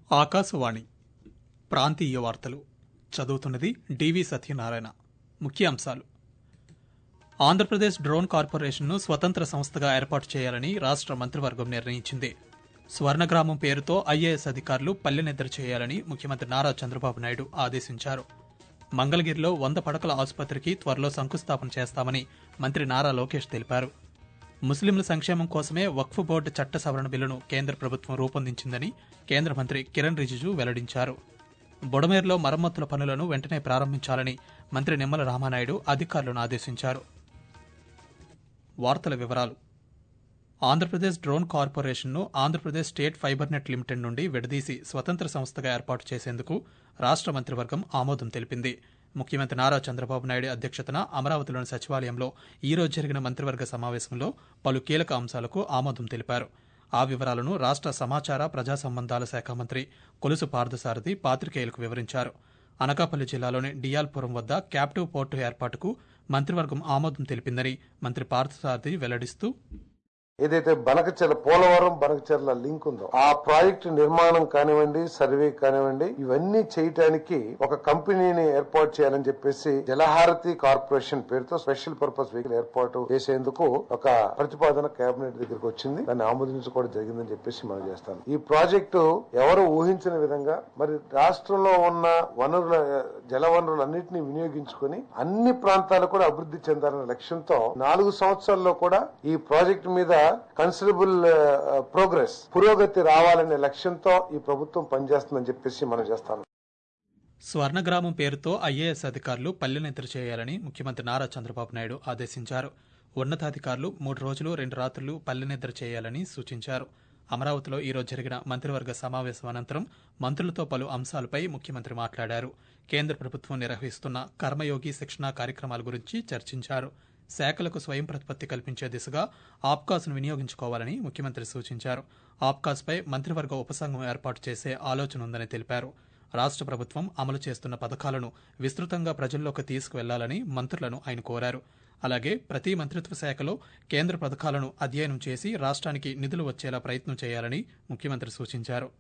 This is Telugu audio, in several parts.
ఆకాశవాణి ప్రాంతీయ వార్తలు చదువుతున్నది డివి సత్యనారాయణ ముఖ్యాంశాలు ఆంధ్రప్రదేశ్ డ్రోన్ కార్పొరేషన్ను స్వతంత్ర సంస్థగా ఏర్పాటు చేయాలని రాష్ట్ర మంత్రివర్గం నిర్ణయించింది స్వర్ణగ్రామం పేరుతో ఐఏఎస్ అధికారులు పల్లెనిద్ర చేయాలని ముఖ్యమంత్రి నారా చంద్రబాబు నాయుడు ఆదేశించారు మంగళగిరిలో వంద పడకల ఆసుపత్రికి త్వరలో శంకుస్థాపన చేస్తామని మంత్రి నారా లోకేష్ తెలిపారు ముస్లింల సంక్షేమం కోసమే వక్ఫ్ బోర్డు చట్ట సవరణ బిల్లును కేంద్ర ప్రభుత్వం రూపొందించిందని కేంద్ర మంత్రి కిరణ్ రిజిజు వెల్లడించారు బుడమేరులో మరమ్మతుల పనులను వెంటనే ప్రారంభించాలని మంత్రి నిమ్మల రామానాయుడు అధికారులను ఆదేశించారు వార్తల వివరాలు ఆంధ్రప్రదేశ్ డ్రోన్ కార్పొరేషన్ను Andhra Pradesh state fibre net limited నుండి విడదీసి స్వతంత్ర సంస్థగా ఏర్పాటు చేసేందుకు రాష్ట్ర మంత్రివర్గం ఆమోదం తెలిపింది ముఖ్యమంత్రి నారా చంద్రబాబు నాయుడు అధ్యక్షతన అమరావతిలోని సచివాలయంలో ఈ రోజు జరిగిన మంత్రివర్గ సమావేశంలో పలు కీలక అంశాలకు ఆమోదం తెలిపారు ఆ వివరాలను రాష్ట్ర సమాచార ప్రజా సంబంధాల శాఖ మంత్రి కొలుసు పార్థసారథి పాత్రికేయులకు వివరించారు అనకాపల్లి జిల్లాలోని డియాల్పురం వద్ద క్యాప్టివ్ పోర్టు ఏర్పాటుకు మంత్రివర్గం ఆమోదం తెలిపిందని మంత్రి పార్థసారథి వెల్లడిస్తూ ఏదైతే బనకచెర్ల పోలవరం బనకచెర్ల లింక్ ఉందో ఆ ప్రాజెక్టు నిర్మాణం కానివ్వండి సర్వే కానివ్వండి ఇవన్నీ చేయటానికి ఒక కంపెనీని ఏర్పాటు చేయాలని చెప్పేసి జలహారతి కార్పొరేషన్ పేరుతో స్పెషల్ పర్పస్ వెహికల్ ఏర్పాటు చేసేందుకు ఒక ప్రతిపాదన కేబినెట్ దగ్గరికి వచ్చింది దాన్ని ఆమోదించుకోవడం జరిగిందని చెప్పేసి మనం చేస్తాం ఈ ప్రాజెక్టు ఎవరు ఊహించిన విధంగా మరి రాష్ట్రంలో ఉన్న వనరుల జల వనరులన్నింటినీ వినియోగించుకొని అన్ని ప్రాంతాలు కూడా అభివృద్ధి చెందాలనే లక్ష్యంతో నాలుగు సంవత్సరాల్లో కూడా ఈ ప్రాజెక్టు మీద కన్సిడరబుల్ ప్రోగ్రెస్ పురోగతి రావాలనే లక్ష్యంతో ఈ ప్రభుత్వం పనిచేస్తుందని చెప్పేసి మనం చేస్తాం స్వర్ణగ్రామం పేరుతో ఐఏఎస్ అధికారులు పల్లెనిద్ర చేయాలని ముఖ్యమంత్రి నారా చంద్రబాబు నాయుడు ఆదేశించారు ఉన్నతాధికారులు మూడు రోజులు రెండు రాత్రులు పల్లెనిద్ర చేయాలని సూచించారు అమరావతిలో ఈ రోజు జరిగిన మంత్రివర్గ సమావేశం అనంతరం మంత్రులతో పలు అంశాలపై ముఖ్యమంత్రి మాట్లాడారు కేంద్ర ప్రభుత్వం నిర్వహిస్తున్న కర్మయోగి శిక్షణా కార్యక్రమాల గురించి చర్చించారు శాఖలకు స్వయం ప్రతిపత్తి కల్పించే దిశగా ఆప్కాస్ను వినియోగించుకోవాలని ముఖ్యమంత్రి సూచించారు ఆప్కాస్పై మంత్రివర్గ ఉపసంఘం ఏర్పాటు చేసే ఆలోచన ఉందని తెలిపారు రాష్ట్ర ప్రభుత్వం అమలు చేస్తున్న పథకాలను విస్తృతంగా ప్రజల్లోకి తీసుకువెళ్లాలని మంత్రులను ఆయన కోరారు అలాగే ప్రతి మంత్రిత్వ శాఖలో కేంద్ర పథకాలను అధ్యయనం చేసి రాష్ట్రానికి నిధులు వచ్చేలా ప్రయత్నం చేయాలని ముఖ్యమంత్రి సూచించారు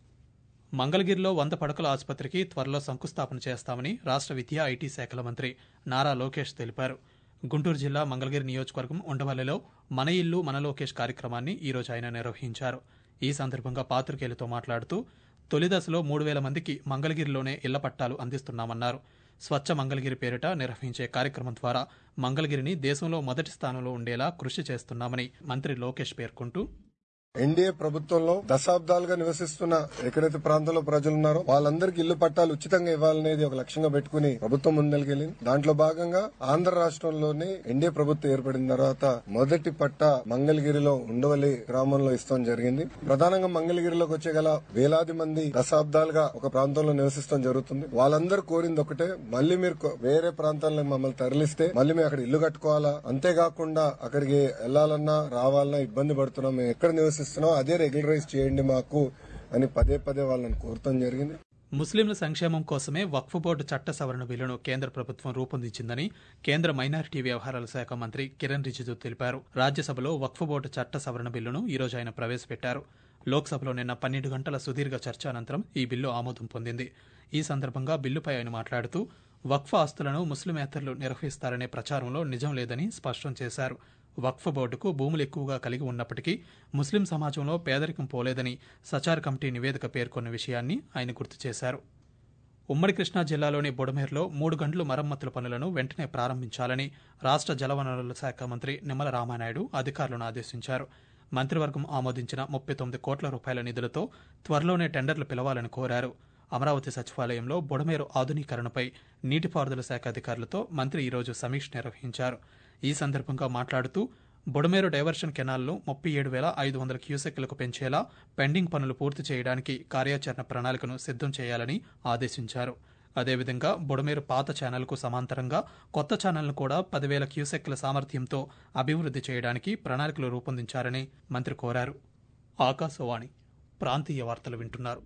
మంగళగిరిలో వంద పడకల ఆసుపత్రికి త్వరలో శంకుస్థాపన చేస్తామని రాష్ట్ర విద్యా ఐటీ శాఖల మంత్రి నారా లోకేష్ తెలిపారు గుంటూరు జిల్లా మంగళగిరి నియోజకవర్గం ఉండవల్లిలో మన ఇల్లు మన లోకేష్ కార్యక్రమాన్ని ఈ రోజు ఆయన నిర్వహించారు ఈ సందర్భంగా పాత్రికేయులతో మాట్లాడుతూ తొలి దశలో మూడు వేల మందికి మంగళగిరిలోనే ఇళ్ల పట్టాలు అందిస్తున్నామన్నారు స్వచ్ఛ మంగళగిరి పేరిట నిర్వహించే కార్యక్రమం ద్వారా మంగళగిరిని దేశంలో మొదటి స్థానంలో ఉండేలా కృషి చేస్తున్నామని మంత్రి లోకేష్ పేర్కొంటూ ఎన్డీఏ ప్రభుత్వంలో దశాబ్దాలుగా నివసిస్తున్న ఎక్కడైతే ప్రాంతంలో ప్రజలు ఉన్నారో వాళ్ళందరికీ ఇల్లు పట్టాలు ఉచితంగా ఇవ్వాలనేది ఒక లక్ష్యంగా పెట్టుకుని ప్రభుత్వం ముందరికెళ్ళింది దాంట్లో భాగంగా ఆంధ్ర రాష్ట్రంలోని ఎన్డీఏ ప్రభుత్వం ఏర్పడిన తర్వాత మొదటి పట్ట మంగళగిరిలో ఉండవల్లి గ్రామంలో ఇస్తాం జరిగింది ప్రధానంగా మంగళగిరిలోకి వచ్చే గల వేలాది మంది దశాబ్దాలుగా ఒక ప్రాంతంలో నివసిస్తాం జరుగుతుంది వాళ్ళందరూ కోరింది ఒకటే మళ్ళీ మీరు కొ- వేరే ప్రాంతాల్లో మమ్మల్ని తరలిస్తే మళ్ళీ మేము అక్కడ ఇల్లు కట్టుకోవాలా అంతేకాకుండా అక్కడికి వెళ్లాలన్నా రావాలన్నా ఇబ్బంది పడుతున్నాం మేము ఎక్కడ నివసిస్తున్నాం అదే రెగ్యులరైజ్ చేయండి మాకు అని పదే పదే వాళ్ళని కోరటం జరిగింది ముస్లింల సంక్షేమం కోసమే వక్ఫ్ బోర్డు చట్ట సవరణ బిల్లును కేంద్ర ప్రభుత్వం రూపొందించిందని కేంద్ర మైనారిటీ వ్యవహారాల శాఖ మంత్రి కిరణ్ రిజిజు తెలిపారు రాజ్యసభలో వక్ఫ్ బోర్డు చట్ట సవరణ బిల్లును ఈ రోజు ఆయన ప్రవేశపెట్టారు లోక్సభలో నిన్న పన్నెండు గంటల సుదీర్ఘ చర్చ అనంతరం ఈ బిల్లు ఆమోదం పొందింది ఈ సందర్భంగా బిల్లుపై ఆయన మాట్లాడుతూ వక్ఫ్ ఆస్తులను ముస్లిమేతరులు నిర్వహిస్తారనే ప్రచారంలో నిజం లేదని స్పష్టం చేశారు వక్ఫ్ బోర్డుకు భూములు ఎక్కువగా కలిగి ఉన్నప్పటికీ ముస్లిం సమాజంలో పేదరికం పోలేదని సచార్ కమిటీ నివేదిక పేర్కొన్న విషయాన్ని ఆయన గుర్తు చేశారు ఉమ్మడి కృష్ణా జిల్లాలోని బుడమేరులో మూడు గంటలు మరమ్మతుల పనులను వెంటనే ప్రారంభించాలని రాష్ట్ర జలవనరుల శాఖ మంత్రి నిమ్మల రామానాయుడు అధికారులను ఆదేశించారు మంత్రివర్గం ఆమోదించిన ముప్పై తొమ్మిది కోట్ల రూపాయల నిధులతో త్వరలోనే టెండర్లు పిలవాలని కోరారు అమరావతి సచివాలయంలో బుడమేరు ఆధునీకరణపై నీటిపారుదల శాఖ అధికారులతో మంత్రి ఈరోజు సమీక్ష నిర్వహించారు ఈ సందర్భంగా మాట్లాడుతూ బుడమేరు డైవర్షన్ కెనాల్ను ముప్పై ఏడు వేల ఐదు వందల క్యూసెక్లకు పెంచేలా పెండింగ్ పనులు పూర్తి చేయడానికి కార్యాచరణ ప్రణాళికను సిద్ధం చేయాలని ఆదేశించారు అదేవిధంగా బుడమేరు పాత ఛానల్కు సమాంతరంగా కొత్త ఛానల్ను కూడా పదివేల క్యూసెక్ల సామర్థ్యంతో అభివృద్ధి చేయడానికి ప్రణాళికలు రూపొందించారని మంత్రి కోరారు ఆకాశవాణి ప్రాంతీయ వార్తలు వింటున్నారు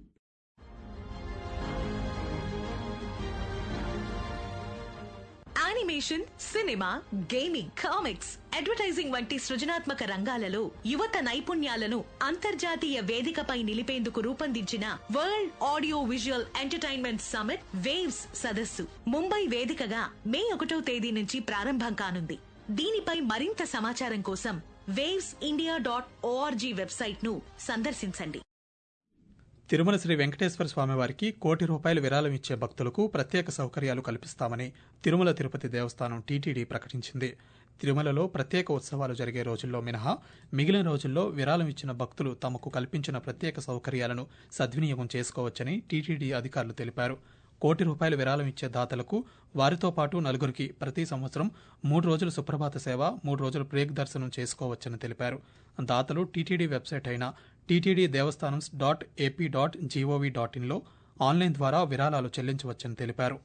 animation cinema gaming comics advertising వంటి సృజనాత్మక రంగాలలో యువత నైపుణ్యాలను అంతర్జాతీయ వేదికపై నిలిపేందుకు రూపొందించిన world audio visual entertainment summit waves సదస్సు ముంబై వేదికగా మే ఒకటో తేదీ నుంచి ప్రారంభం కానుంది దీనిపై మరింత సమాచారం కోసం waves India dot O R G website ను సందర్శించండి తిరుమల శ్రీ వెంకటేశ్వర స్వామివారికి కోటి రూపాయల విరాళం ఇచ్చే భక్తులకు ప్రత్యేక సౌకర్యాలు కల్పిస్తామని తిరుమల తిరుపతి దేవస్థానం టీటీడీ ప్రకటించింది తిరుమలలో ప్రత్యేక ఉత్సవాలు జరిగే రోజుల్లో మినహా మిగిలిన రోజుల్లో విరాళం ఇచ్చిన భక్తులు తమకు కల్పించిన ప్రత్యేక సౌకర్యాలను సద్వినియోగం చేసుకోవచ్చని టీటీడీ అధికారులు తెలిపారు కోటి రూపాయల విరాళం ఇచ్చే దాతలకు వారితో పాటు నలుగురికి ప్రతి సంవత్సరం మూడు రోజుల సుప్రభాత సేవ మూడు రోజుల బ్రేక్ దర్శనం చేసుకోవచ్చని తెలిపారు దాతలు టీటీడీ వెబ్సైట్ అయిన TTD devasthanam dot AP dot G O V dot ఇన్లో ఆన్లైన్ ద్వారా విరాళాలు చెల్లించవచ్చని తెలిపారు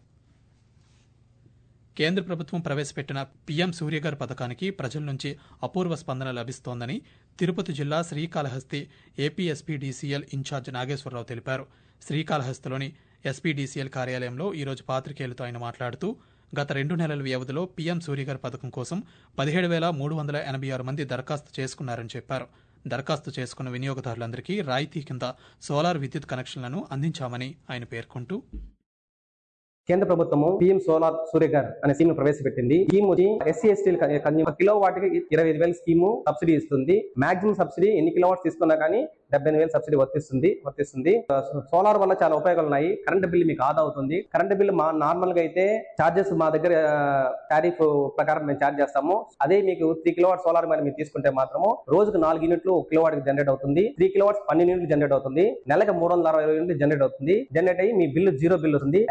కేంద్ర ప్రభుత్వం ప్రవేశపెట్టిన పీఎం సూర్యగర్ పథకానికి ప్రజల నుంచి అపూర్వ స్పందన లభిస్తోందని తిరుపతి జిల్లా శ్రీకాళహస్తి ఏపీఎస్పీడీసీఎల్ ఇన్ఛార్జ్ నాగేశ్వరరావు తెలిపారు శ్రీకాళహస్తిలోని ఎస్పీడీసీఎల్ కార్యాలయంలో ఈరోజు పాత్రికేయులతో ఆయన మాట్లాడుతూ గత రెండు నెలల వ్యవధిలో పీఎం సూర్యగర్ పథకం కోసం పదిహేడు వేల మూడు వందల ఎనభై ఆరు మంది దరఖాస్తు చేసుకున్నారని చెప్పారు దరఖాస్తు చేసుకున్న వినియోగదారులందరికీ రాయితీ కింద సోలార్ విద్యుత్ కనెక్షన్లను అందించామని ఆయన పేర్కొంటూ కేంద్ర ప్రభుత్వము పిఎం సోలార్ సూర్యగర్ అనే స్కీమ్ ప్రవేశపెట్టింది స్కీమ్ వచ్చి ఎస్సీ ఎస్టీ కిలో వాటికి ఇరవై ఐదు వేల స్కీము సబ్సిడీ ఇస్తుంది మాక్సిమం సబ్సిడీ ఎన్ని కిలో వాట్స్ తీసుకున్నా కానీ డెబ్బై ఎనిమిది వేలు సబ్సిడీ వర్తిస్తుంది వర్తిస్తుంది సోలార్ వల్ల చాలా ఉపయోగాలు ఉన్నాయి కరెంట్ బిల్ మీకు ఆదా అవుతుంది కరెంట్ బిల్ మా నార్మల్ గా అయితే చార్జెస్ మా దగ్గర టారిఫ్ ప్రకారం మేము చార్జ్ చేస్తాము అదే మీకు త్రీ కిలో వాట్ సోలార్ మీద మీరు తీసుకుంటే మాత్రము రోజుకు నాలుగు యూనిట్లు ఒక కిలో వాట్ జనరేట్ అవుతుంది త్రీ కిలో వాట్స్ పన్నెండు యూనిట్లు జనరేట్ అవుతుంది నెలకు మూడు వందల అరవై యూనిట్లు జనరేట్ అవుతుంది జనరేట్ అయ్యి మీ బిల్లు జీరో బిల్ వస్తుంది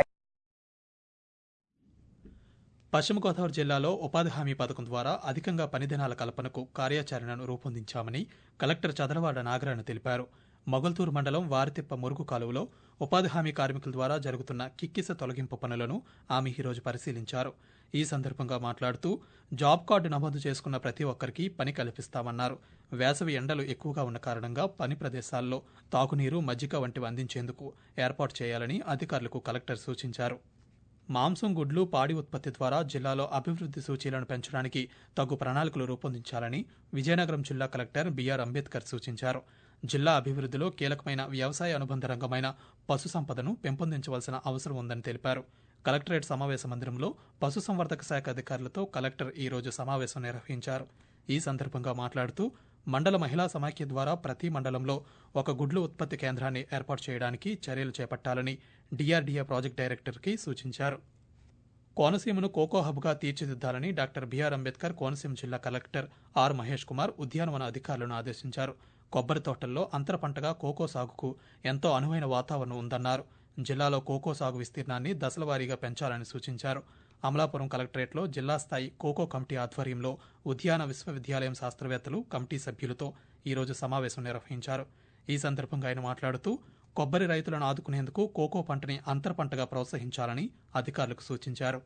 పశ్చిమ గోదావరి జిల్లాలో ఉపాధి హామీ పథకం ద్వారా అధికంగా పని దినాల కల్పనకు కార్యాచరణను రూపొందించామని కలెక్టర్ చదరవాడ నాగరాణ తెలిపారు మొగల్తూరు మండలం వారితిప్ప మురుగు కాలువలో ఉపాధి హామీ కార్మికుల ద్వారా జరుగుతున్న కిక్కిస తొలగింపు పనులను ఆమె ఈరోజు పరిశీలించారు ఈ సందర్భంగా మాట్లాడుతూ జాబ్ కార్డు నమోదు చేసుకున్న ప్రతి ఒక్కరికి పని కల్పిస్తామన్నారు వేసవి ఎండలు ఎక్కువగా ఉన్న కారణంగా పని ప్రదేశాల్లో తాగునీరు మజ్జిగ వంటివి అందించేందుకు ఏర్పాటు చేయాలని అధికారులకు కలెక్టర్ సూచించారు మాంసం గుడ్లు పాడి ఉత్పత్తి ద్వారా జిల్లాలో అభివృద్ధి సూచీలను పెంచడానికి తగు ప్రణాళికలు రూపొందించాలని విజయనగరం జిల్లా కలెక్టర్ బీఆర్ అంబేద్కర్ సూచించారు జిల్లా అభివృద్ధిలో కీలకమైన వ్యవసాయ అనుబంధ రంగమైన పశు సంపదను పెంపొందించవలసిన అవసరం ఉందని తెలిపారు కలెక్టరేట్ సమావేశ మందిరంలో పశుసంవర్ధక శాఖ అధికారులతో కలెక్టర్ ఈ రోజు సమావేశం నిర్వహించారు ఈ సందర్భంగా మాట్లాడుతూ మండల మహిళా సమాఖ్య ద్వారా ప్రతి మండలంలో ఒక గుడ్లు ఉత్పత్తి కేంద్రాన్ని ఏర్పాటు చేయడానికి చర్యలు చేపట్టాలని డిఆర్డీఏ ప్రాజెక్ట్ డైరెక్టర్కి సూచించారు కోనసీమను కోకో హబ్గా తీర్చిదిద్దాలని డాక్టర్ బిఆర్ అంబేద్కర్ కోనసీమ జిల్లా కలెక్టర్ ఆర్ మహేష్ కుమార్ ఉద్యానవన అధికారులను ఆదేశించారు కొబ్బరి తోటల్లో అంతర పంటగా కోకో సాగుకు ఎంతో అనువైన వాతావరణం ఉందన్నారు జిల్లాలో కోకో సాగు విస్తీర్ణాన్ని దశలవారీగా పెంచాలని సూచించారు అమలాపురం కలెక్టరేట్లో జిల్లా స్థాయి కోకో కమిటీ ఆధ్వర్యంలో ఉద్యాన విశ్వవిద్యాలయం శాస్త్రవేత్తలు కమిటీ సభ్యులతో ఈరోజు సమావేశం నిర్వహించారు ఈ సందర్భంగా ఆయన మాట్లాడుతూ కొబ్బరి రైతులను ఆదుకునేందుకు కోకో పంటని అంతర పంటగా ప్రోత్సహించాలని అధికారులకు సూచించారు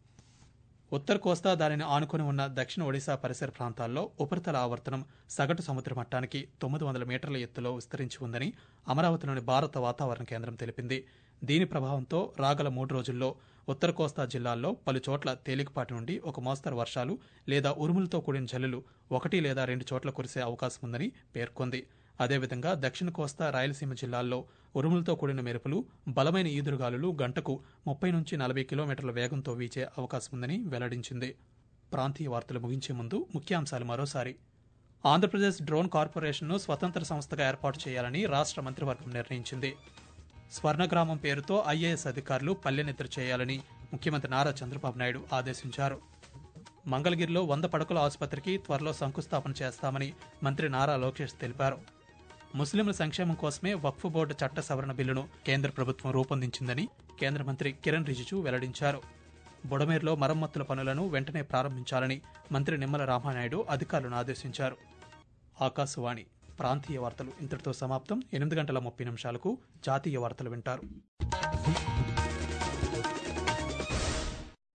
ఉత్తర కోస్తా దానిని ఆనుకుని ఉన్న దక్షిణ ఒడిశా పరిసర ప్రాంతాల్లో ఉపరితల ఆవర్తనం సగటు సముద్ర మట్టానికి తొమ్మిది వందల మీటర్ల ఎత్తులో విస్తరించి ఉందని అమరావతిలోని భారత వాతావరణ కేంద్రం తెలిపింది దీని ప్రభావంతో రాగల మూడు రోజుల్లో ఉత్తర కోస్తా జిల్లాల్లో పలు చోట్ల తేలికపాటి నుండి ఒక మోస్తరు వర్షాలు లేదా ఉరుములతో కూడిన జల్లులు ఒకటి లేదా రెండు చోట్ల కురిసే అవకాశం ఉందని పేర్కొంది అదేవిధంగా దక్షిణ కోస్తా రాయలసీమ జిల్లాల్లో ఉరుములతో కూడిన మెరుపులు బలమైన ఈదురుగాలులు గంటకు ముప్పై నుంచి నలభై కిలోమీటర్ల వేగంతో వీచే అవకాశం ఉందని వెల్లడించింది ప్రాంతీయ వార్తలు ముగించే ముందు ముఖ్యాంశాలు మరోసారి ఆంధ్రప్రదేశ్ డ్రోన్ కార్పొరేషన్ను స్వతంత్ర సంస్థగా ఏర్పాటు చేయాలని రాష్ట్ర మంత్రివర్గం నిర్ణయించింది స్వర్ణగ్రామం పేరుతో ఐఏఎస్ అధికారులు పల్లెనిద్ర చేయాలని ముఖ్యమంత్రి నారా చంద్రబాబు నాయుడు ఆదేశించారు మంగళగిరిలో వంద పడకల ఆసుపత్రికి త్వరలో శంకుస్థాపన చేస్తామని మంత్రి నారా లోకేష్ తెలిపారు ముస్లింల సంక్షేమం కోసమే వక్ఫ్ బోర్డు చట్ట సవరణ బిల్లును కేంద్ర ప్రభుత్వం రూపొందించిందని కేంద్ర మంత్రి కిరణ్ రిజిజు వెల్లడించారు బుడమేరులో మరమ్మతుల పనులను వెంటనే ప్రారంభించాలని మంత్రి నిమ్మల రామానాయుడు అధికారులను ఆదేశించారు ఆకాశవాణి ప్రాంతీయ వార్తలు ఇంతటితో సమాప్తం ఎనిమిది గంటల ముప్పై నిమిషాలకు జాతీయ వార్తలు వింటారు